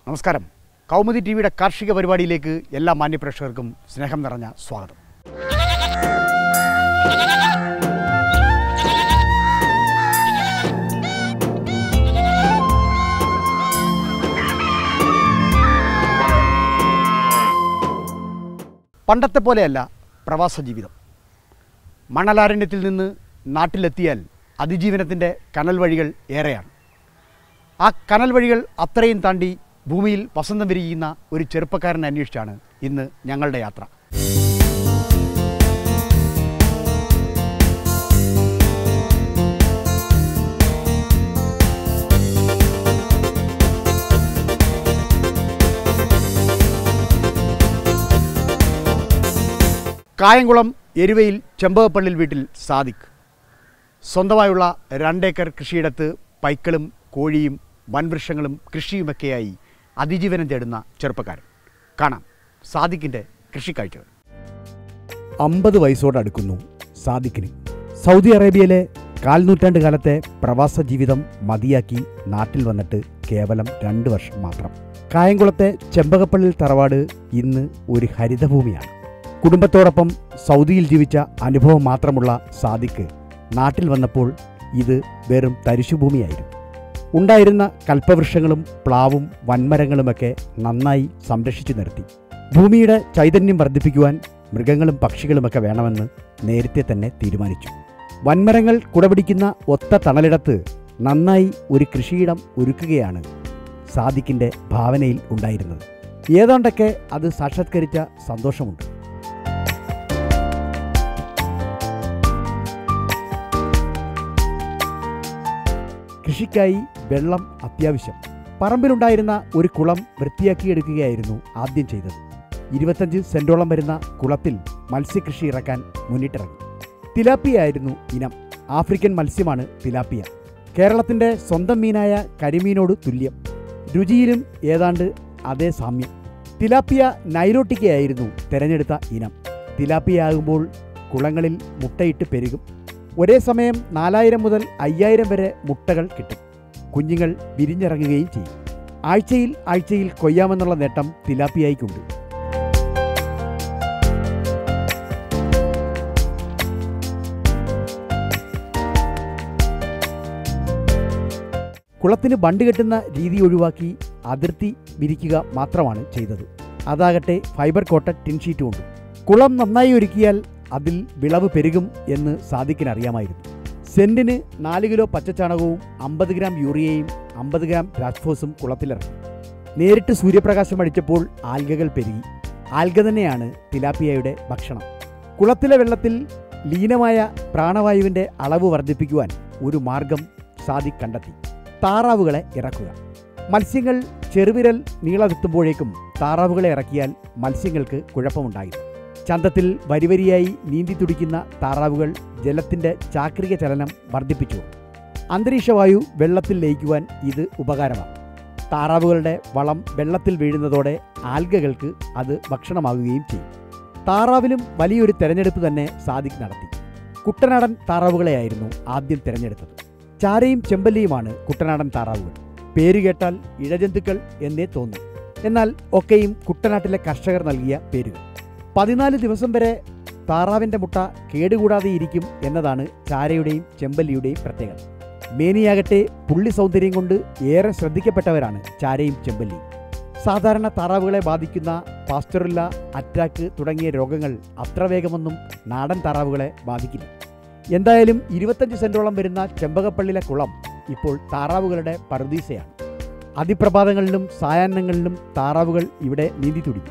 നമസ്കാരം കൗമുദി ടി വിയുടെ കാർഷിക പരിപാടിയിലേക്ക് എല്ലാ മാന്യപ്രേക്ഷകർക്കും സ്നേഹം നിറഞ്ഞ സ്വാഗതം പണ്ടത്തെ പോലെയല്ല പ്രവാസ ജീവിതം മണലാരണ്യത്തിൽ നിന്ന് നാട്ടിലെത്തിയാൽ അതിജീവനത്തിൻ്റെ കനൽ വഴികൾ ഏറെയാണ് ആ കനൽ വഴികൾ അത്രയും താണ്ടി ഭൂമിയിൽ വസന്തം വിരിയുന്ന ഒരു ചെറുപ്പക്കാരനെ അന്വേഷിച്ചാണ് ഇന്ന് ഞങ്ങളുടെ യാത്ര കായംകുളം എരുവയിൽ ചെമ്പകപ്പള്ളിൽ വീട്ടിൽ സാദിഖ് സ്വന്തമായുള്ള രണ്ടേക്കർ കൃഷിയിടത്ത് പൈക്കളും കോഴിയും വൻവൃക്ഷങ്ങളും കൃഷിയുമൊക്കെയായി അതിജീവനം തേടുന്ന ചെറുപ്പക്കാരൻ കാണാം സാദിഖിൻ്റെ കൃഷിക്കാഴ്ചകൾ അമ്പത് വയസ്സോടടുക്കുന്നു സാദിഖിന് സൗദി അറേബ്യയിലെ കാൽനൂറ്റാണ്ട് കാലത്തെ പ്രവാസ ജീവിതം മതിയാക്കി നാട്ടിൽ വന്നിട്ട് കേവലം രണ്ട് വർഷം മാത്രം കായംകുളത്തെ ചെമ്പകപ്പള്ളിൽ തറവാട് ഇന്ന് ഒരു ഹരിതഭൂമിയാണ് കുടുംബത്തോടൊപ്പം സൗദിയിൽ ജീവിച്ച അനുഭവം മാത്രമുള്ള സാദിഖ് നാട്ടിൽ വന്നപ്പോൾ ഇത് വെറും തരിശുഭൂമിയായിരുന്നു ഉണ്ടായിരുന്ന കൽപ്പവൃക്ഷങ്ങളും പ്ലാവും വൻമരങ്ങളുമൊക്കെ നന്നായി സംരക്ഷിച്ചു നിർത്തി ഭൂമിയുടെ ചൈതന്യം വർദ്ധിപ്പിക്കുവാൻ മൃഗങ്ങളും പക്ഷികളുമൊക്കെ വേണമെന്ന് നേരത്തെ തന്നെ തീരുമാനിച്ചു വൻമരങ്ങൾ കുടപിടിക്കുന്ന ഒത്ത തണലിടത്ത് നന്നായി ഒരു കൃഷിയിടം ഒരുക്കുകയാണ് സാദിഖിൻ്റെ ഭാവനയിൽ ഉണ്ടായിരുന്നത് ഏതാണ്ടൊക്കെ അത് സാക്ഷാത്കരിച്ച സന്തോഷമുണ്ട് കൃഷിക്കായി വെള്ളം അത്യാവശ്യം പറമ്പിലുണ്ടായിരുന്ന ഒരു കുളം വൃത്തിയാക്കിയെടുക്കുകയായിരുന്നു ആദ്യം ചെയ്തത് ഇരുപത്തഞ്ച് സെന്റോളം വരുന്ന കുളത്തിൽ മത്സ്യകൃഷി ഇറക്കാൻ മുന്നിട്ടിറങ്ങി തിലാപ്പിയായിരുന്നു ഇനം ആഫ്രിക്കൻ മത്സ്യമാണ് തിലാപ്പിയ കേരളത്തിൻ്റെ സ്വന്തം മീനായ കരിമീനോട് തുല്യം രുചിയിലും ഏതാണ്ട് അതേ സാമ്യം തിലാപ്പിയ നൈലോട്ടിക്കയായിരുന്നു തിരഞ്ഞെടുത്ത ഇനം തിലാപ്പിയാകുമ്പോൾ കുളങ്ങളിൽ മുട്ടയിട്ട് പെരുകും ഒരേ സമയം നാലായിരം മുതൽ അയ്യായിരം വരെ മുട്ടകൾ കിട്ടും കുഞ്ഞുങ്ങൾ വിരിഞ്ഞിറങ്ങുകയും ചെയ്യും ആഴ്ചയിൽ ആഴ്ചയിൽ കൊയ്യാമെന്നുള്ള നേട്ടം തിലാപ്പിയായിക്കുണ്ട് കുളത്തിന് ബണ്ട് കെട്ടുന്ന രീതി ഒഴിവാക്കി അതിർത്തി വിരിക്കുക മാത്രമാണ് ചെയ്തത് അതാകട്ടെ ഫൈബർ കോട്ടഡ് ടിൻഷീറ്റ് കൊണ്ട് കുളം നന്നായി ഒരുക്കിയാൽ അതിൽ വിളവ് പെരുകും എന്ന് സാദിക്കിന് അറിയാമായിരുന്നു സെന്റിന് നാല് കിലോ പച്ചച്ചാണകവും അമ്പത് ഗ്രാം യൂറിയയും അമ്പത് ഗ്രാം രാജ്ഫോസും കുളത്തിലിറങ്ങി നേരിട്ട് സൂര്യപ്രകാശം അടിച്ചപ്പോൾ ആൽഗകൾ പെരുകി ആൽഗ തന്നെയാണ് തിലാപ്പിയയുടെ ഭക്ഷണം കുളത്തിലെ വെള്ളത്തിൽ ലീനമായ പ്രാണവായുവിൻ്റെ അളവ് വർദ്ധിപ്പിക്കുവാൻ ഒരു മാർഗം സാദിഖ് കണ്ടെത്തി താറാവുകളെ ഇറക്കുക മത്സ്യങ്ങൾ ചെറുവിരൽ നീളമെത്തുമ്പോഴേക്കും താറാവുകളെ ഇറക്കിയാൽ മത്സ്യങ്ങൾക്ക് കുഴപ്പമുണ്ടായില്ല ചന്തത്തിൽ വരിവരിയായി നീന്തി തുടിക്കുന്ന താറാവുകൾ ജലത്തിൻ്റെ ചാക്രിക ചലനം വർദ്ധിപ്പിച്ചു അന്തരീക്ഷവായു വെള്ളത്തിൽ ലയിക്കുവാൻ ഇത് ഉപകാരമാണ് താറാവുകളുടെ വളം വെള്ളത്തിൽ വീഴുന്നതോടെ ആൽഗകൾക്ക് അത് ഭക്ഷണമാകുകയും ചെയ്യും താറാവിലും വലിയൊരു തെരഞ്ഞെടുപ്പ് തന്നെ സാദിഖ് നടത്തി കുട്ടനാടൻ താറാവുകളെയായിരുന്നു ആദ്യം തിരഞ്ഞെടുത്തത് ചാരയും ചെമ്പല്ലിയുമാണ് കുട്ടനാടൻ താറാവുകൾ പേര് കേട്ടാൽ ഇഴജന്തുക്കൾ എന്നേ തോന്നും എന്നാൽ ഒക്കെയും കുട്ടനാട്ടിലെ കർഷകർ നൽകിയ പേരുകൾ പതിനാല് ദിവസം വരെ താറാവിൻ്റെ മുട്ട കേടുകൂടാതെ ഇരിക്കും എന്നതാണ് ചാരയുടെയും ചെമ്പല്ലിയുടെയും പ്രത്യേകത മേനിയാകട്ടെ പുള്ളി സൗന്ദര്യം കൊണ്ട് ഏറെ ശ്രദ്ധിക്കപ്പെട്ടവരാണ് ചാരയും ചെമ്പല്ലിയും സാധാരണ താറാവുകളെ ബാധിക്കുന്ന പാസ്റ്ററുല്ല അറ്റാക്ക് തുടങ്ങിയ രോഗങ്ങൾ അത്ര വേഗമൊന്നും നാടൻ താറാവുകളെ ബാധിക്കില്ല എന്തായാലും ഇരുപത്തഞ്ച് സെന്റോളം വരുന്ന ചെമ്പകപ്പള്ളിലെ കുളം ഇപ്പോൾ താറാവുകളുടെ പറുദീസയാണ് അതിപ്രഭാതങ്ങളിലും സായാഹ്നങ്ങളിലും താറാവുകൾ ഇവിടെ നീന്തി തുടിക്കും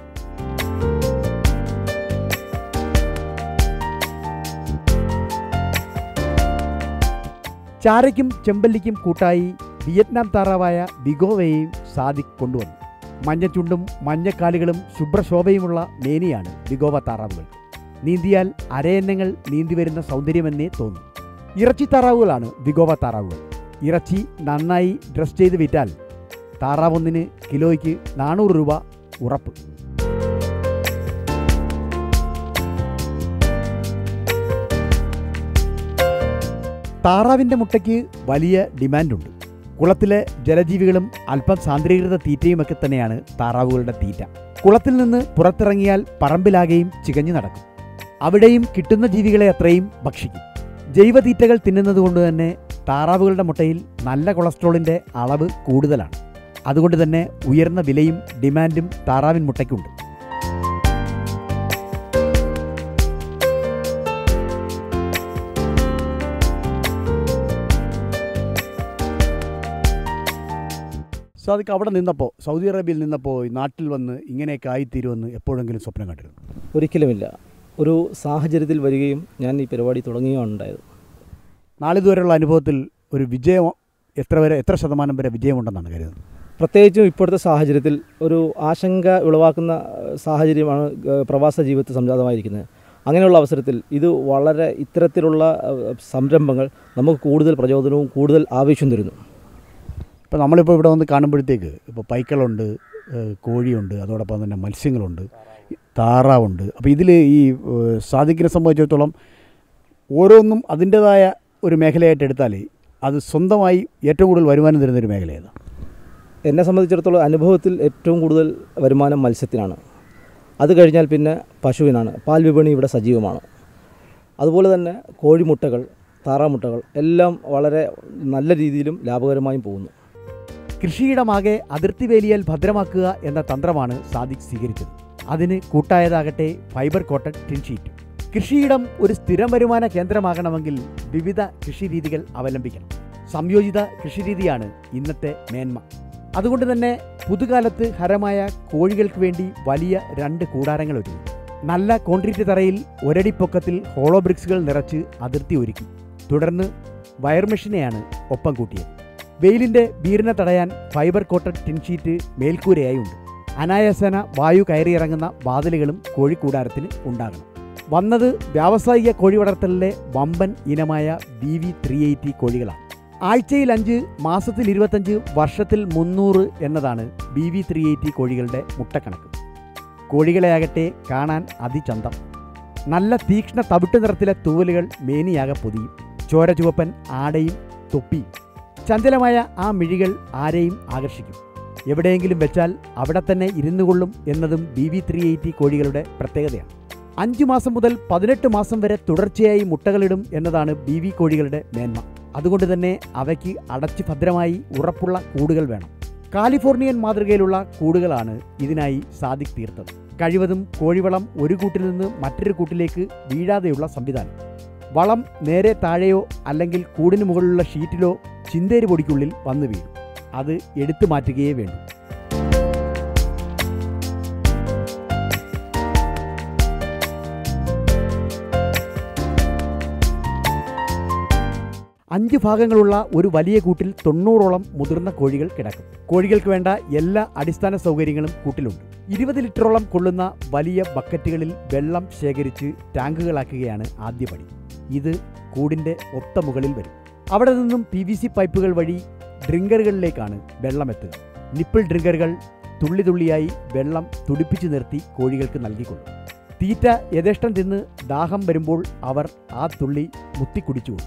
ചാരയ്ക്കും ചെമ്പല്ലിക്കും കൂട്ടായി വിയറ്റ്നാം താറാവായ ബിഗോവയെയും സാദിഖ് കൊണ്ടുവന്നു മഞ്ഞച്ചുണ്ടും മഞ്ഞക്കാലുകളും ശുഭ്രശോഭയുമുള്ള മേനിയാണ് ബിഗോവ താറാവുകൾ നീന്തിയാൽ അരയന്നങ്ങൾ നീന്തി വരുന്ന സൗന്ദര്യമെന്നേ തോന്നും ഇറച്ചി താറാവുകളാണ് ബിഗോവ താറാവുകൾ ഇറച്ചി നന്നായി ഡ്രസ് ചെയ്ത് വിറ്റാൽ താറാവൊന്നിന് കിലോയ്ക്ക് നാനൂറ് രൂപ ഉറപ്പ് താറാവിൻ്റെ മുട്ടയ്ക്ക് വലിയ ഡിമാൻഡുണ്ട് കുളത്തിലെ ജലജീവികളും അല്പം സാന്ദ്രീകൃത തീറ്റയുമൊക്കെ തന്നെയാണ് താറാവുകളുടെ തീറ്റ കുളത്തിൽ നിന്ന് പുറത്തിറങ്ങിയാൽ പറമ്പിലാകെയും ചികഞ്ഞു നടക്കും അവിടെയും കിട്ടുന്ന ജീവികളെ അത്രയും ഭക്ഷിക്കും ജൈവതീറ്റകൾ തിന്നുന്നതുകൊണ്ട് തന്നെ താറാവുകളുടെ മുട്ടയിൽ നല്ല കൊളസ്ട്രോളിൻ്റെ അളവ് കൂടുതലാണ് അതുകൊണ്ട് തന്നെ ഉയർന്ന വിലയും ഡിമാൻഡും താറാവിൻ മുട്ടയ്ക്കുണ്ട് സാദിക്ക് അവിടെ നിന്നപ്പോൾ സൗദി അറേബ്യയിൽ നിന്നപ്പോൾ ഈ നാട്ടിൽ വന്ന് ഇങ്ങനെയൊക്കെ ആയിത്തീരുമെന്ന് എപ്പോഴെങ്കിലും സ്വപ്നം കണ്ടിരുന്നു ഒരിക്കലുമില്ല ഒരു സാഹചര്യത്തിൽ വരികയും ഞാൻ ഈ പരിപാടി തുടങ്ങുകയാണ് ഉണ്ടായത് നാളിതുവരെയുള്ള അനുഭവത്തിൽ ഒരു വിജയം എത്ര വരെ എത്ര ശതമാനം വരെ വിജയമുണ്ടെന്നാണ് കരുതുന്നത് പ്രത്യേകിച്ചും ഇപ്പോഴത്തെ സാഹചര്യത്തിൽ ഒരു ആശങ്ക ഉളവാക്കുന്ന ഏഹ്, സാഹചര്യമാണ് ഏഹ്, പ്രവാസ ജീവിതത്തിൽ സംജാതമായിരിക്കുന്നത് അങ്ങനെയുള്ള അവസരത്തിൽ ഇത് വളരെ ഇത്തരത്തിലുള്ള ഏഹ്, സംരംഭങ്ങൾ നമുക്ക് കൂടുതൽ പ്രചോദനവും കൂടുതൽ ആവേശവും തരുന്നു ഇപ്പോൾ നമ്മളിപ്പോൾ ഇവിടെ വന്ന് കാണുമ്പോഴത്തേക്ക് ഇപ്പോൾ പൈക്കളുണ്ട് ഏഹ് കോഴിയുണ്ട് അതോടൊപ്പം തന്നെ മത്സ്യങ്ങളുണ്ട് താറാവുണ്ട് അപ്പോൾ ഇതിൽ ഈ ഏഹ് സാദിക്കിനെ സംബന്ധിച്ചിടത്തോളം ഓരോന്നും അതിൻ്റെതായ ഒരു മേഖലയായിട്ട് എടുത്താൽ അത് സ്വന്തമായി ഏറ്റവും കൂടുതൽ വരുമാനം തരുന്നൊരു മേഖല ഏതാണ് എന്നെ സംബന്ധിച്ചിടത്തോളം അനുഭവത്തിൽ ഏറ്റവും കൂടുതൽ വരുമാനം മത്സ്യത്തിനാണ് അത് കഴിഞ്ഞാൽ പിന്നെ പശുവിനാണ് പാൽ വിപണി ഇവിടെ സജീവമാണ് അതുപോലെ തന്നെ കോഴിമുട്ടകൾ താറാമുട്ടകൾ എല്ലാം വളരെ നല്ല രീതിയിലും ലാഭകരമായും പോകുന്നു കൃഷിയിടമാകെ അതിർത്തി വേലിയാൽ ഭദ്രമാക്കുക എന്ന തന്ത്രമാണ് സാദിഖ് സ്വീകരിച്ചത് അതിന് കൂട്ടായതാകട്ടെ ഫൈബർ കോട്ടഡ് ടിൻഷീറ്റ് കൃഷിയിടം ഒരു സ്ഥിരം വരുമാന കേന്ദ്രമാകണമെങ്കിൽ വിവിധ കൃഷിരീതികൾ അവലംബിക്കണം സംയോജിത കൃഷിരീതിയാണ് ഇന്നത്തെ മേന്മ അതുകൊണ്ട് തന്നെ പുതുകാലത്ത് ഹരമായ കോഴികൾക്ക് വേണ്ടി വലിയ രണ്ട് കൂടാരങ്ങൾ ഒരുങ്ങി നല്ല കോൺക്രീറ്റ് തറയിൽ ഒരടി പൊക്കത്തിൽ ഹോളോ ബ്രിക്സുകൾ നിറച്ച് അതിർത്തി ഒരുക്കി തുടർന്ന് വയർ മെഷീനെയാണ് ഒപ്പം കൂട്ടിയത് വെയിലിന്റെ വീറിനെ തടയാൻ ഫൈബർ കോട്ടഡ് ടിൻഷീറ്റ് മേൽക്കൂരയായി ഉണ്ട് അനായാസന വായു കയറിയിറങ്ങുന്ന വാതിലുകളും കോഴിക്കൂടാരത്തിന് ഉണ്ടാകണം വന്നത് വ്യാവസായിക കോഴി വളർത്തലിലെ വമ്പൻ ഇനമായ ബി വി ത്രീ എയ്റ്റി കോഴികളാണ് ആഴ്ചയിൽ അഞ്ച് മാസത്തിൽ ഇരുപത്തഞ്ച് വർഷത്തിൽ മുന്നൂറ് എന്നതാണ് ബി വി ത്രീ എയ്റ്റി കോഴികളുടെ മുട്ടക്കണക്ക് കോഴികളെയാകട്ടെ കാണാൻ അതിചന്തം നല്ല തീക്ഷ്ണ തവിട്ട് നിറത്തിലെ തൂവലുകൾ മേനിയാകെ പൊതിയും ചോര ചുവപ്പൻ ആടയും തൊപ്പിയും ചഞ്ചലമായ ആ മിഴികൾ ആരെയും ആകർഷിക്കും എവിടെയെങ്കിലും വെച്ചാൽ അവിടെ തന്നെ ഇരുന്നു കൊള്ളും എന്നതും ബി വി ത്രീ എയ്റ്റി കോഴികളുടെ പ്രത്യേകതയാണ് അഞ്ചു മാസം മുതൽ പതിനെട്ട് മാസം വരെ തുടർച്ചയായി മുട്ടകളിടും എന്നതാണ് ബി വി കോഴികളുടെ മേന്മ അതുകൊണ്ട് തന്നെ അവയ്ക്ക് അടച്ച് ഭദ്രമായി ഉറപ്പുള്ള കൂടുകൾ വേണം കാലിഫോർണിയൻ മാതൃകയിലുള്ള കൂടുകളാണ് ഇതിനായി സാദിക് തീർത്തത് കഴിവതും കോഴിവളം ഒരു കൂട്ടിൽ നിന്ന് മറ്റൊരു കൂട്ടിലേക്ക് വീഴാതെയുള്ള സംവിധാനം വളം നേരെ താഴെയോ അല്ലെങ്കിൽ കൂടിന് മുകളിലുള്ള ഷീറ്റിലോ ചിന്തേരി പൊടിക്കുള്ളിൽ വന്നു വീഴും അത് എടുത്തു മാറ്റുകയേ വേണ്ടൂ അഞ്ച് ഭാഗങ്ങളുള്ള ഒരു വലിയ കൂട്ടിൽ തൊണ്ണൂറോളം മുതിർന്ന കോഴികൾ കിടക്കും കോഴികൾക്ക് വേണ്ട എല്ലാ അടിസ്ഥാന സൗകര്യങ്ങളും കൂട്ടിലുണ്ട് ഇരുപത് ലിറ്ററോളം കൊള്ളുന്ന വലിയ ബക്കറ്റുകളിൽ വെള്ളം ശേഖരിച്ച് ടാങ്കുകളാക്കുകയാണ് ആദ്യ പണി ഇത് കൂടിൻ്റെ ഒത്ത മുകളിൽ വരും അവിടെ നിന്നും പി വി സി പൈപ്പുകൾ വഴി ഡ്രിങ്കറുകളിലേക്കാണ് വെള്ളം എത്തുക നിപ്പിൾ ഡ്രിങ്കറുകൾ തുള്ളി തുള്ളിയായി വെള്ളം തുടിപ്പിച്ചു നിർത്തി കോഴികൾക്ക് നൽകിക്കൊള്ളും തീറ്റ യഥേഷ്ടം തിന്ന് ദാഹം വരുമ്പോൾ അവർ ആ തുള്ളി മുത്തിക്കുടിച്ചുകൊള്ളും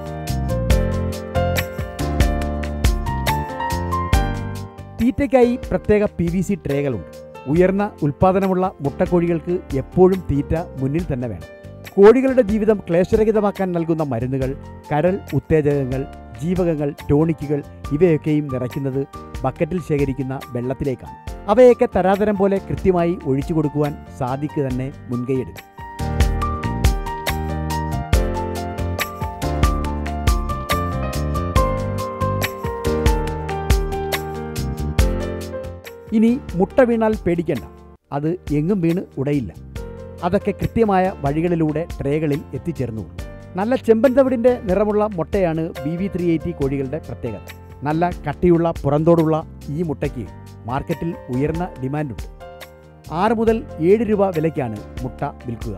തീറ്റയ്ക്കായി പ്രത്യേക പി വി സി ട്രേകളുണ്ട് ഉയർന്ന ഉൽപ്പാദനമുള്ള മുട്ടക്കോഴികൾക്ക് എപ്പോഴും തീറ്റ മുന്നിൽ തന്നെ വേണം കോഴികളുടെ ജീവിതം ക്ലേശരഹിതമാക്കാൻ നൽകുന്ന മരുന്നുകൾ കരൾ ഉത്തേജകങ്ങൾ ജീവകങ്ങൾ ടോണിക്കുകൾ ഇവയൊക്കെയും നിറയ്ക്കുന്നത് ബക്കറ്റിൽ ശേഖരിക്കുന്ന വെള്ളത്തിലേക്കാണ് അവയൊക്കെ തരാതരം പോലെ കൃത്യമായി ഒഴിച്ചു കൊടുക്കുവാൻ സാദിക്ക് തന്നെ മുൻകൈയെടുക്കും ഇനി മുട്ട വീണാൽ പേടിക്കേണ്ട അത് എങ്ങും വീണ് ഉടയില്ല അതൊക്കെ കൃത്യമായ വഴികളിലൂടെ ട്രേകളിൽ എത്തിച്ചേർന്നു നല്ല ചെമ്പൻ തവിടിൻ്റെ നിറമുള്ള മുട്ടയാണ് ബി വി ത്രീ എയ്റ്റി കോഴികളുടെ പ്രത്യേകത നല്ല കട്ടിയുള്ള പുറന്തോടുള്ള ഈ മുട്ടയ്ക്ക് മാർക്കറ്റിൽ ഉയർന്ന ഡിമാൻഡുണ്ട് ആറ് മുതൽ ഏഴ് രൂപ വിലയ്ക്കാണ് മുട്ട വിൽക്കുക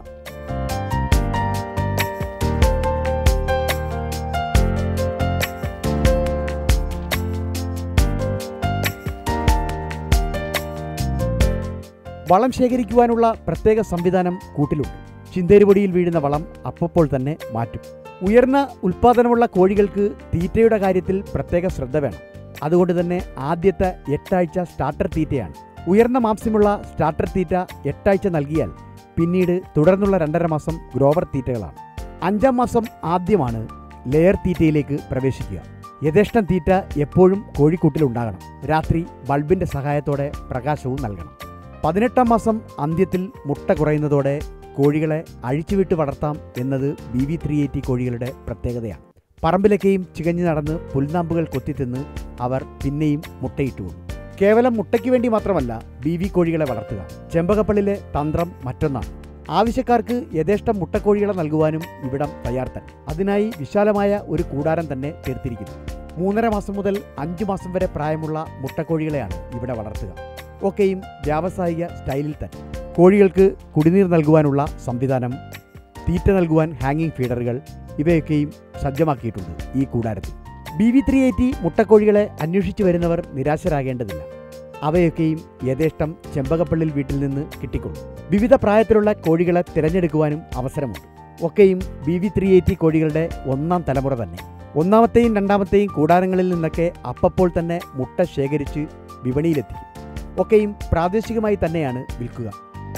വളം ശേഖരിക്കുവാനുള്ള പ്രത്യേക സംവിധാനം കൂട്ടിലുണ്ട് ചിന്തേരുപൊടിയിൽ വീഴുന്ന വളം അപ്പോൾ തന്നെ മാറ്റും ഉയർന്ന ഉൽപ്പാദനമുള്ള കോഴികൾക്ക് തീറ്റയുടെ കാര്യത്തിൽ പ്രത്യേക ശ്രദ്ധ വേണം അതുകൊണ്ട് തന്നെ ആദ്യത്തെ എട്ടാഴ്ച സ്റ്റാർട്ടർ തീറ്റയാണ് ഉയർന്ന മാംസ്യമുള്ള സ്റ്റാർട്ടർ തീറ്റ എട്ടാഴ്ച നൽകിയാൽ പിന്നീട് തുടർന്നുള്ള രണ്ടര മാസം ഗ്രോവർ തീറ്റകളാണ് അഞ്ചാം മാസം ആദ്യമാണ് ലെയർ തീറ്റയിലേക്ക് പ്രവേശിക്കുക യഥേഷ്ടം തീറ്റ എപ്പോഴും കോഴിക്കൂട്ടിലുണ്ടാകണം രാത്രി ബൾബിന്റെ സഹായത്തോടെ പ്രകാശവും നൽകണം പതിനെട്ടാം മാസം അന്ത്യത്തിൽ മുട്ട കുറയുന്നതോടെ കോഴികളെ അഴിച്ചുവിട്ട് വളർത്താം എന്നത് ബി വി ത്രീ എയ്റ്റി കോഴികളുടെ പ്രത്യേകതയാണ് പറമ്പിലൊക്കെയും ചികഞ്ഞു നടന്ന് പുൽനാമ്പുകൾ കൊത്തിത്തിന്ന് അവർ പിന്നെയും മുട്ടയിട്ടുകൊള്ളു കേവലം മുട്ടയ്ക്ക് വേണ്ടി മാത്രമല്ല ബി വി കോഴികളെ വളർത്തുക ചെമ്പകപ്പള്ളിലെ തന്ത്രം മറ്റൊന്നാണ് ആവശ്യക്കാർക്ക് യഥേഷ്ടം മുട്ടക്കോഴികളെ നൽകുവാനും ഇവിടം തയ്യാർ തന്നെ അതിനായി വിശാലമായ ഒരു കൂടാരം തന്നെ തീർത്തിരിക്കുന്നു മൂന്നര മാസം മുതൽ അഞ്ചു മാസം വരെ പ്രായമുള്ള മുട്ടക്കോഴികളെയാണ് ഇവിടെ വളർത്തുക ഒക്കെയും വ്യാവസായിക സ്റ്റൈലിൽ തന്നെ കോഴികൾക്ക് കുടിനീർ നൽകുവാനുള്ള സംവിധാനം തീറ്റ നൽകുവാൻ ഹാങ്ങിങ് ഫീഡറുകൾ ഇവയൊക്കെയും സജ്ജമാക്കിയിട്ടുണ്ട് ഈ കൂടാരത്തിൽ ബി വി ത്രീ എയ്റ്റി മുട്ടക്കോഴികളെ അന്വേഷിച്ചു വരുന്നവർ നിരാശരാകേണ്ടതില്ല അവയൊക്കെയും യഥേഷ്ടം ചെമ്പകപ്പള്ളിൽ വീട്ടിൽ നിന്ന് കിട്ടിക്കൊള്ളും വിവിധ പ്രായത്തിലുള്ള കോഴികളെ തിരഞ്ഞെടുക്കുവാനും അവസരമുണ്ട് ഒക്കെയും ബി വി ത്രീ എയ്റ്റി കോഴികളുടെ ഒന്നാം തലമുറ തന്നെ ഒന്നാമത്തെയും രണ്ടാമത്തെയും കൂടാരങ്ങളിൽ നിന്നൊക്കെ അപ്പപ്പോൾ തന്നെ മുട്ട ശേഖരിച്ച് വിപണിയിലെത്തിക്കും ഒക്കെയും പ്രാദേശികമായി തന്നെയാണ് വിൽക്കുക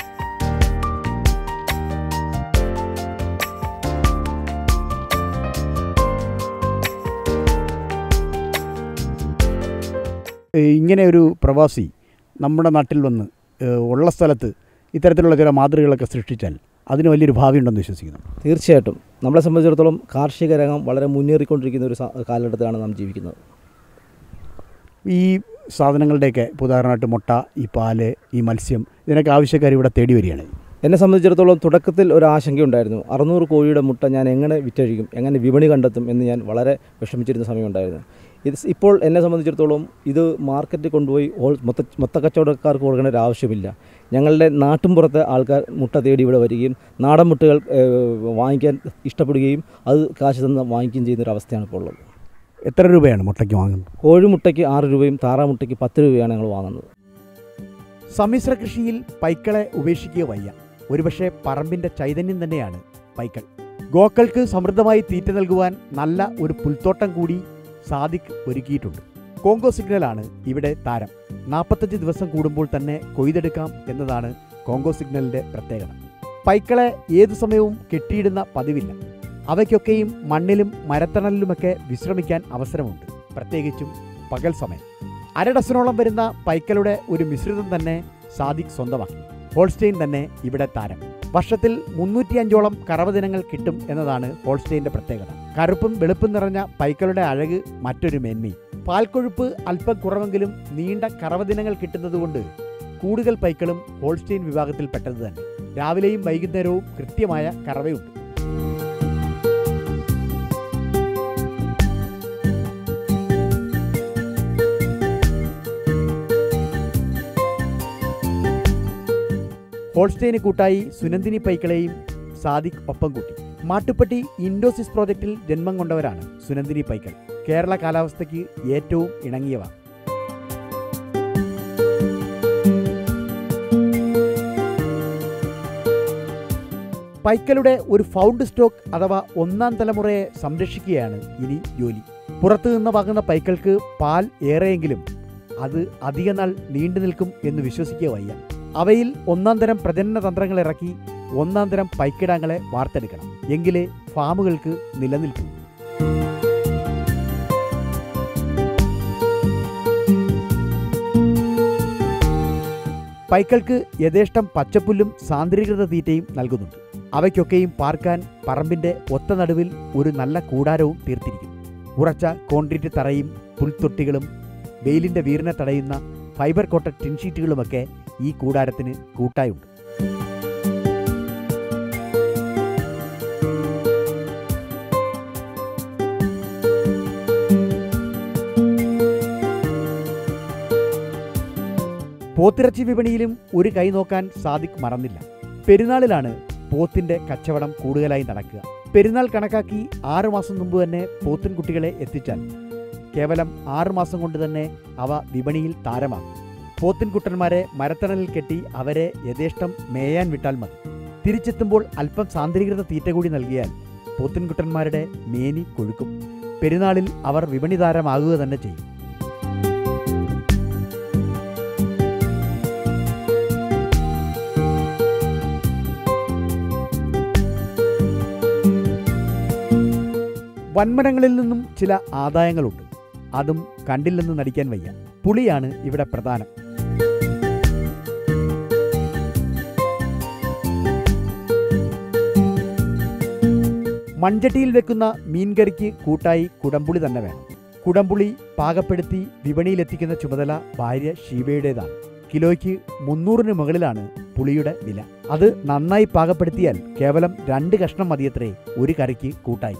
ഇങ്ങനെ ഒരു പ്രവാസി നമ്മുടെ നാട്ടിൽ വന്ന് ഏഹ്, ഉള്ള സ്ഥലത്ത് ഇത്തരത്തിലുള്ള ചില മാതൃകകളൊക്കെ സൃഷ്ടിച്ചാൽ അതിന് വലിയൊരു ഭാവി ഉണ്ടെന്ന് വിശ്വസിക്കുന്നു തീർച്ചയായിട്ടും നമ്മളെ സംബന്ധിച്ചിടത്തോളം കാർഷിക രംഗം വളരെ മുന്നേറിക്കൊണ്ടിരിക്കുന്ന ഒരു സ- കാലഘട്ടത്തിലാണ് നാം ജീവിക്കുന്നത് ഈ സാധനങ്ങളുടെയൊക്കെ ഇപ്പോൾ ഉദാഹരണമായിട്ട് മുട്ട ഈ പാല് ഈ മത്സ്യം ഇതിനൊക്കെ ആവശ്യക്കാർ ഇവിടെ തേടി വരികയാണ് എന്നെ സംബന്ധിച്ചിടത്തോളം തുടക്കത്തിൽ ഒരു ആശങ്കയുണ്ടായിരുന്നു അറുന്നൂറ് കോഴിയുടെ മുട്ട ഞാൻ എങ്ങനെ വിറ്റഴിക്കും എങ്ങനെ വിപണി കണ്ടെത്തും എന്ന് ഞാൻ വളരെ വിഷമിച്ചിരുന്ന സമയമുണ്ടായിരുന്നു ഇത് സ് ഇപ്പോൾ എന്നെ സംബന്ധിച്ചിടത്തോളം ഇത് മാർക്കറ്റിൽ കൊണ്ടുപോയി ഓൾ മൊത്ത മൊത്തക്കച്ചവടക്കാർക്ക് കൊടുക്കേണ്ട ഒരു ആവശ്യമില്ല ഞങ്ങളുടെ നാട്ടിൻപുറത്തെ ആൾക്കാർ മുട്ട തേടി ഇവിടെ വരികയും നാടൻ മുട്ടകൾ ഏഹ്, വാങ്ങിക്കാൻ ഇഷ്ടപ്പെടുകയും അത് കാശ് തന്ന് വാങ്ങിക്കുകയും ചെയ്യുന്ന ഒരു അവസ്ഥയാണ് ഇപ്പോൾ ഉള്ളത് എത്ര രൂപയാണ് മുട്ടയ്ക്ക് വാങ്ങുന്നത് കോഴിമുട്ടയ്ക്ക് ആറ് രൂപയും താറാമുട്ടയ്ക്ക് പത്ത് രൂപയാണ് ഞങ്ങൾ വാങ്ങുന്നത് സമ്മിശ്ര കൃഷിയിൽ പൈക്കളെ ഉപേക്ഷിക്കുക വയ്യ ഒരുപക്ഷെ പറമ്പിന്റെ ചൈതന്യം തന്നെയാണ് പൈക്കൾ ഗോക്കൾക്ക് സമൃദ്ധമായി തീറ്റ നൽകുവാൻ നല്ല ഒരു പുൽത്തോട്ടം കൂടി സാദിഖ് ഒരുക്കിയിട്ടുണ്ട് കോങ്കോ സിഗ്നലാണ് ഇവിടെ താരം നാൽപ്പത്തഞ്ച് ദിവസം കൂടുമ്പോൾ തന്നെ കൊയ്തെടുക്കാം എന്നതാണ് കോങ്കോ സിഗ്നലിന്റെ പ്രത്യേകത പൈക്കളെ ഏതു സമയവും കെട്ടിയിടുന്ന പതിവില്ല അവയ്ക്കൊക്കെയും മണ്ണിലും മരത്തണലിലുമൊക്കെ വിശ്രമിക്കാൻ അവസരമുണ്ട് പ്രത്യേകിച്ചും പകൽ സമയം അര ഡസനോളം വരുന്ന പൈക്കളുടെ ഒരു മിശ്രിതം തന്നെ സാദിഖ് സ്വന്തമാക്കി ഹോൾസ്റ്റെയിൻ തന്നെ ഇവിടെ താരം വർഷത്തിൽ മുന്നൂറ്റി അഞ്ചോളം കറവ് ദിനങ്ങൾ കിട്ടും എന്നതാണ് ഹോൾസ്റ്റെയിന്റെ പ്രത്യേകത കറുപ്പും വെളുപ്പും നിറഞ്ഞ പൈക്കളുടെ അഴക് മറ്റൊരു മേന്മയും പാൽക്കൊഴുപ്പ് അല്പം കുറവെങ്കിലും നീണ്ട കറവ് ദിനങ്ങൾ കിട്ടുന്നതുകൊണ്ട് കൂടുതൽ പൈക്കളും ഹോൾസ്റ്റെയിൻ വിഭാഗത്തിൽപ്പെട്ടത് തന്നെ രാവിലെയും വൈകുന്നേരവും കൃത്യമായ കറവയുണ്ട് ഹോൾസ്റ്റെയിന് കൂട്ടായി സുനന്ദിനി പൈക്കളെയും സാദിഖ് ഒപ്പം കൂട്ടി മാട്ടുപ്പെട്ടി ഇൻഡോസിസ് പ്രോജക്റ്റിൽ ജന്മം കൊണ്ടവരാണ് സുനന്ദിനി പൈക്കൾ കേരള കാലാവസ്ഥയ്ക്ക് ഏറ്റവും ഇണങ്ങിയവ പൈക്കളുടെ ഒരു ഫൗണ്ട് സ്റ്റോക്ക് അഥവാ ഒന്നാം തലമുറയെ സംരക്ഷിക്കുകയാണ് ഇനി ജോലി പുറത്തു നിന്ന് വാങ്ങുന്ന പൈക്കൾക്ക് പാൽ ഏറെയെങ്കിലും അത് അധികനാൾ നീണ്ടു നിൽക്കും എന്ന് വിശ്വസിക്കുക വയ്യ അവയിൽ ഒന്നാം തരം പ്രജനന തന്ത്രങ്ങൾ ഇറക്കി ഒന്നാം തരം പൈക്കിടാങ്ങളെ വാർത്തെടുക്കണം എങ്കിലേ ഫാമുകൾക്ക് നിലനിൽക്കൂ പൈക്കൾക്ക് യഥേഷ്ടം പച്ചപ്പുല്ലും സാന്ദ്രീകൃത തീറ്റയും നൽകുന്നുണ്ട് അവയ്ക്കൊക്കെയും പാർക്കാൻ പറമ്പിന്റെ ഒത്ത നടുവിൽ ഒരു നല്ല കൂടാരവും തീർത്തിരിക്കുന്നു ഉറച്ച കോൺക്രീറ്റ് തറയും പുൽത്തൊട്ടികളും വെയിലിന്റെ വീറിനെ തടയുന്ന ഫൈബർ കോട്ട ടിൻഷീറ്റുകളുമൊക്കെ ഈ കൂടാരത്തിന് കൂട്ടായുണ്ട് പോത്തിറച്ചി വിപണിയിലും ഒരു കൈ നോക്കാൻ സാദിഖ് മറന്നില്ല പെരുന്നാളിലാണ് പോത്തിന്റെ കച്ചവടം കൂടുതലായി നടക്കുക പെരുന്നാൾ കണക്കാക്കി ആറു മാസം മുമ്പ് തന്നെ പോത്തിൻ കുട്ടികളെ എത്തിച്ചാൽ കേവലം ആറു മാസം കൊണ്ട് തന്നെ അവ വിപണിയിൽ താരമാകും പോത്തിൻകുട്ടന്മാരെ മരത്തണലിൽ കെട്ടി അവരെ യഥേഷ്ടം മേയാൻ വിട്ടാൽ മതി തിരിച്ചെത്തുമ്പോൾ അല്പം സാന്ദ്രീകൃത തീറ്റ കൂടി നൽകിയാൽ പോത്തിൻകുട്ടന്മാരുടെ മേനി കൊഴുക്കും പെരുന്നാളിൽ അവർ വിപണി താരമാകുക തന്നെ ചെയ്യും വൻമരങ്ങളിൽ നിന്നും ചില ആദായങ്ങളുണ്ട് അതും കണ്ടില്ലെന്ന് നടിക്കാൻ വയ്യ പുളിയാണ് ഇവിടെ പ്രധാനം മൺചട്ടിയിൽ വെക്കുന്ന മീൻകറിക്ക് കൂട്ടായി കുടംപുളി തന്നെ വേണം കുടംപുളി പാകപ്പെടുത്തി വിപണിയിലെത്തിക്കുന്ന ചുമതല ഭാര്യ ഷീബയുടേതാണ് കിലോയ്ക്ക് മുന്നൂറിന് മുകളിലാണ് പുളിയുടെ വില അത് നന്നായി പാകപ്പെടുത്തിയാൽ കേവലം രണ്ട് കഷ്ണം മതിയത്രേ ഒരു കറിക്ക് കൂട്ടായി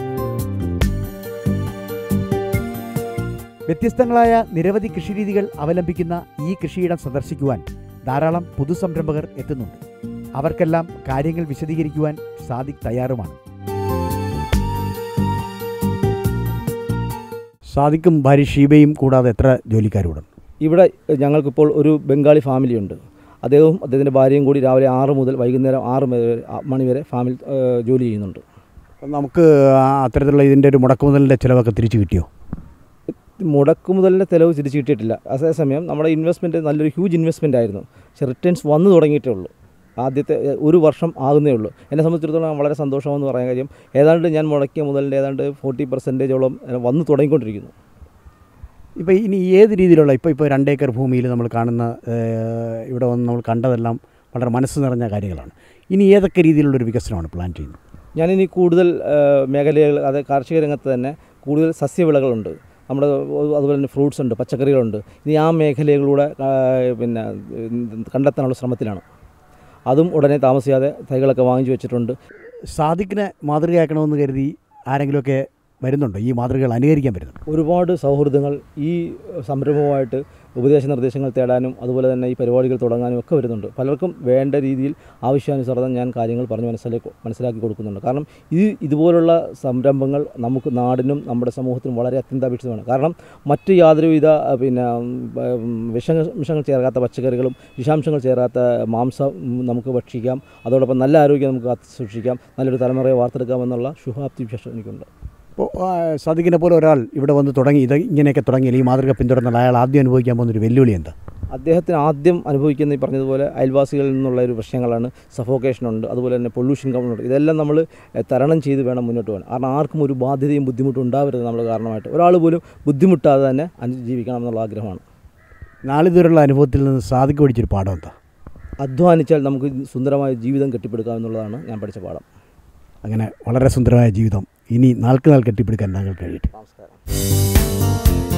വ്യത്യസ്തങ്ങളായ നിരവധി കൃഷിരീതികൾ അവലംബിക്കുന്ന ഈ കൃഷിയിടം സന്ദർശിക്കുവാൻ ധാരാളം പുതുസംരംഭകർ എത്തുന്നുണ്ട് അവർക്കെല്ലാം കാര്യങ്ങൾ വിശദീകരിക്കുവാൻ സാദിഖ് തയ്യാറുമാണ് സാദിഖും ഭാര്യ ഷീബയും കൂടാതെ എത്ര ജോലിക്കാരുണ്ട് ഇവിടെ ഞങ്ങൾക്കിപ്പോൾ ഒരു ബംഗാളി ഫാമിലിയുണ്ട് അദ്ദേഹവും അദ്ദേഹത്തിൻ്റെ ഭാര്യയും കൂടി രാവിലെ ആറ് മുതൽ വൈകുന്നേരം ആറ് മണി- മണി വരെ ഫാമിൽ ഏഹ്, ജോലി ചെയ്യുന്നുണ്ട് നമുക്ക് ആ അത്തരത്തിലുള്ള ഇതിൻ്റെ ഒരു മുടക്കുമുതലിൻ്റെ ചിലവൊക്കെ തിരിച്ചു കിട്ടിയോ മുടക്ക് മുതലിൻ്റെ ചിലവ് തിരിച്ചു കിട്ടിയിട്ടില്ല അതേസമയം നമ്മുടെ ഇൻവെസ്റ്റ്മെൻറ്റ് നല്ലൊരു ഹ്യൂജ് ഇൻവെസ്റ്റ്മെൻ്റ് ആയിരുന്നു പക്ഷേ റിട്ടേൺസ് വന്നു തുടങ്ങിയിട്ടേ ഉള്ളൂ ആദ്യത്തെ ഏഹ്, ഒരു വർഷം ആകുന്നേ ഉള്ളൂ എന്നെ സംബന്ധിച്ചിടത്തോളം വളരെ സന്തോഷമെന്ന് പറയാൻ കാര്യം ഏതാണ്ട് ഞാൻ മുടക്കിയ മുതലിൻ്റെ ഏതാണ്ട് ഫോർട്ടി പെർസെൻറ്റേജോളം വന്നു തുടങ്ങിക്കൊണ്ടിരിക്കുന്നു ഇപ്പോൾ ഇനി ഏത് രീതിയിലുള്ള ഇപ്പോൾ ഇപ്പോൾ രണ്ടേക്കർ ഭൂമിയിൽ നമ്മൾ കാണുന്ന ഏഹ്, ഇവിടെ വന്ന് നമ്മൾ കണ്ടതെല്ലാം വളരെ മനസ്സ് നിറഞ്ഞ കാര്യങ്ങളാണ് ഇനി ഏതൊക്കെ രീതിയിലുള്ളൊരു വികസനമാണ് പ്ലാൻ ചെയ്യുന്നത് ഞാനിനി കൂടുതൽ ഏഹ്, മേഖലകൾ അത് കാർഷിക രംഗത്ത് തന്നെ കൂടുതൽ സസ്യവിളകളുണ്ട് നമ്മുടെ അതുപോലെ തന്നെ ഫ്രൂട്ട്സ് ഉണ്ട് പച്ചക്കറികളുണ്ട് ഇനി ആ മേഖലകളിലൂടെ ആ, പിന്നെ ഉം, കണ്ടെത്താനുള്ള ശ്രമത്തിലാണ് അതും ഉടനെ താമസിയാതെ തൈകളൊക്കെ വാങ്ങിച്ചു വെച്ചിട്ടുണ്ട് സാദിഖിനെ മാതൃകയാക്കണമെന്ന് കരുതി ആരെങ്കിലുമൊക്കെ വരുന്നുണ്ടോ ഈ മാതൃകകൾ അനുകരിക്കാൻ വരുന്നുണ്ടോ ഒരുപാട് സൗഹൃദങ്ങൾ ഈ സംരംഭവുമായിട്ട് ഉപദേശ നിർദ്ദേശങ്ങൾ തേടാനും അതുപോലെ തന്നെ ഈ പരിപാടികൾ തുടങ്ങാനും ഒക്കെ വരുന്നുണ്ട് പലർക്കും വേണ്ട രീതിയിൽ ആവശ്യാനുസൃതം ഞാൻ കാര്യങ്ങൾ പറഞ്ഞ് മനസ്സിലാക്കി മനസ്സിലാക്കി കൊടുക്കുന്നുണ്ട് കാരണം ഇത് ഇതുപോലുള്ള സംരംഭങ്ങൾ നമുക്ക് നാടിനും നമ്മുടെ സമൂഹത്തിനും വളരെ അത്യന്താപേക്ഷിതമാണ് കാരണം മറ്റ് യാതൊരുവിധ ആ, പിന്നെ ഉം, വിഷങ്ങൾ വിഷങ്ങൾ ചേർക്കാത്ത പച്ചക്കറികളും വിഷാംശങ്ങൾ ചേരാത്ത മാംസം ഉം, നമുക്ക് ഭക്ഷിക്കാം അതോടൊപ്പം നല്ല ആരോഗ്യം നമുക്ക് കാത്ത് സൂക്ഷിക്കാം നല്ലൊരു തലമുറയെ വാർത്തെടുക്കാമെന്നുള്ള ശുഭാപ്തി വിശ്വാസം എനിക്കുണ്ട് ഇപ്പോൾ സാദിഖിനെ പോലെ ഒരാൾ ഇവിടെ വന്ന് തുടങ്ങി ഇത് ഇങ്ങനെയൊക്കെ തുടങ്ങി അല്ലെങ്കിൽ ഈ മാതൃക പിന്തുടർന്നാൽ അയാൾ ആദ്യം അനുഭവിക്കാൻ പോകുന്നൊരു വെല്ലുവിളി എന്താ അദ്ദേഹത്തിന് ആദ്യം അനുഭവിക്കുന്ന ഈ പറഞ്ഞതുപോലെ അയൽവാസികളിൽ നിന്നുള്ള ഒരു പ്രശ്നങ്ങളാണ് സഫോക്കേഷൻ ഉണ്ട് അതുപോലെ തന്നെ പൊല്യൂഷൻ കമ്മുണ്ട് ഇതെല്ലാം നമ്മൾ എഹ്, തരണം ചെയ്ത് വേണം മുന്നോട്ട് പോകാൻ കാരണം ആർക്കും ഒരു ബാധ്യതയും ബുദ്ധിമുട്ടും ഉണ്ടാവരുത് നമ്മൾ കാരണമായിട്ട് ഒരാൾ പോലും ബുദ്ധിമുട്ടാതെ തന്നെ ജീവിക്കണം എന്നുള്ള ആഗ്രഹമാണ് നാളിതുവരെയുള്ള അനുഭവത്തിൽ നിന്ന് സാദിഖ് പഠിച്ചൊരു പാഠം എന്താ അധ്വാനിച്ചാൽ നമുക്ക് സുന്ദരമായ ജീവിതം കെട്ടിപ്പടുക്കാം എന്നുള്ളതാണ് ഞാൻ പഠിച്ച പാഠം അങ്ങനെ വളരെ സുന്ദരമായ ജീവിതം ഇനി നാൾക്ക് നാൾ കെട്ടിപ്പിടിക്കാൻ താങ്കൾ കഴിയട്ടെ നമസ്കാരം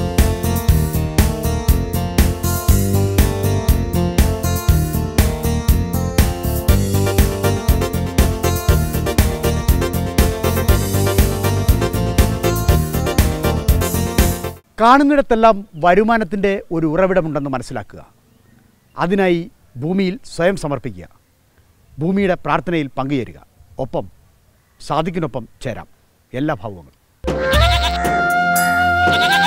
കാണുന്നിടത്തെല്ലാം വരുമാനത്തിൻ്റെ ഒരു ഉറവിടമുണ്ടെന്ന് മനസ്സിലാക്കുക അതിനായി ഭൂമിയിൽ സ്വയം സമർപ്പിക്കുക ഭൂമിയുടെ പ്രാർത്ഥനയിൽ പങ്കുചേരുക ഒപ്പം സാധിക്കിനൊപ്പം ചേരാം എല്ലാ ഭാവങ്ങളും